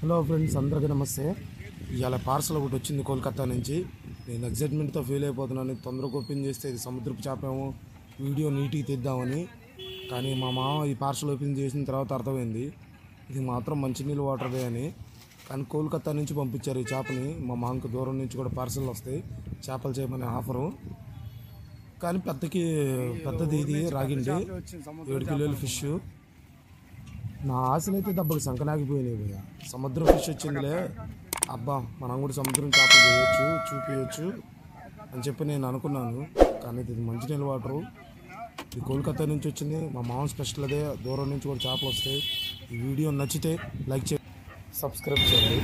Hello friends అందరికీ నమస్తే ఇవాళ పార్సల్ ఒకటి వచ్చింది కోల్కతా నుంచి నేను ఎగ్జైట్మెంట్తో ఫీల్ అయిపోతున్నాను తొందరగా ఓపెన్ చేస్తే ఇది సముద్రపు చేపేమో వీడియో నీట్గా తీద్దామని కానీ మా మామ ఈ పార్సల్ ఓపెన్ చేసిన తర్వాత అర్థమైంది ఇది మాత్రం మంచినీళ్ళు వాటర్దే అని కానీ కోల్కతా నుంచి పంపించారు ఈ చేపని మా మామకి దూరం నుంచి కూడా పార్సల్ వస్తాయి చేపలు చేయమనే ఆఫరు కానీ పెద్దకి పెద్దది ఇది రాగిండి ఏడు కిలోల ఫిష్ నా ఆశలు అయితే దెబ్బకి సంకనాగిపోయినాయి భయ్య సముద్రం ఫిష్ వచ్చిందిలే అబ్బా మనం కూడా సముద్రం చేపలు చేయొచ్చు చూపించచ్చు అని చెప్పి నేను అనుకున్నాను కానీ ఇది మంచినీళ్ళ వాటరు ఇది కోల్కతా నుంచి వచ్చింది మా మామ స్పెషల్ అదే దూరం నుంచి కూడా చేపలు వస్తాయి ఈ వీడియో నచ్చితే లైక్ చేయండి సబ్స్క్రైబ్ చేయండి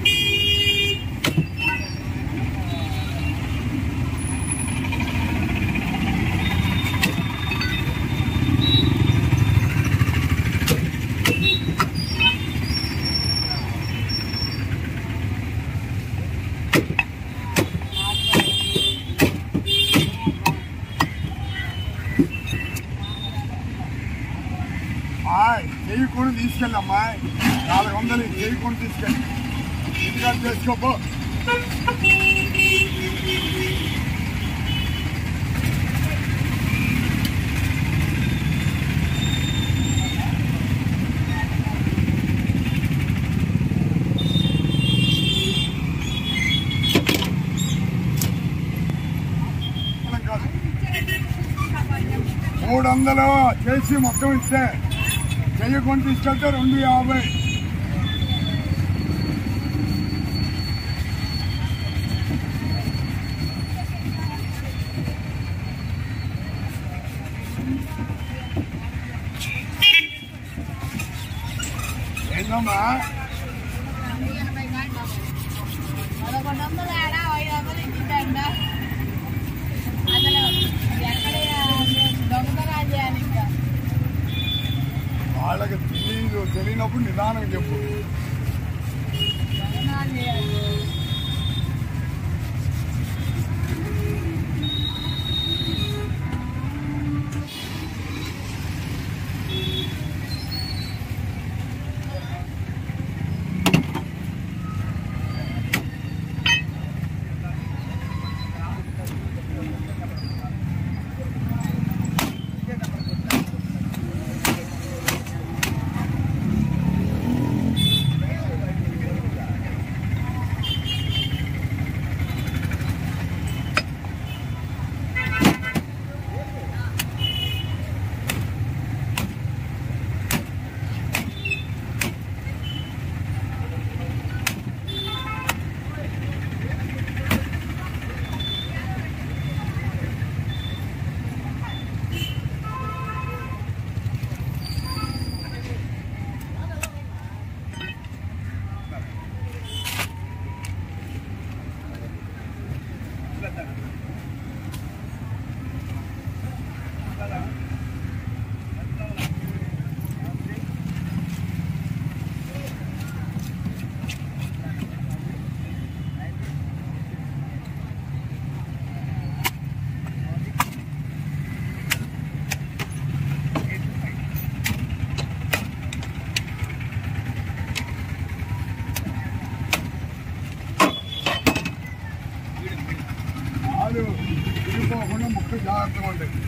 ఆయ్ చెయ్యి కొని తీసుకెళ్ళమ్మా నాలుగు వందలు చెయ్యి కొని తీసుకెళ్ళి ఇంటికాడ చేసుకోపో కాదు. మూడు వందలు చేసి మొత్తం ఇస్తే చెయ్యి కొని తీసుకెళ్తే రెండు యాభై ఏంటమ్మా పదకొండు వందలు ఆడ ఐదు వందలు ఇచ్చిందంట అసలు ఎక్కడ దొంగతనాలు చేయాలి ఇంకా వాళ్ళకి తెలియదు తెలియనప్పుడు నిదానం చెప్పు దొంగతనాలు చేయాలి వాళ్ళు విడిపోకుండా ముక్క జాగ్రత్తగా ఉండేది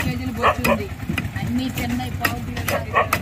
కేజీలు బొచ్చు ఉంది అన్ని చిన్న పావు కిలో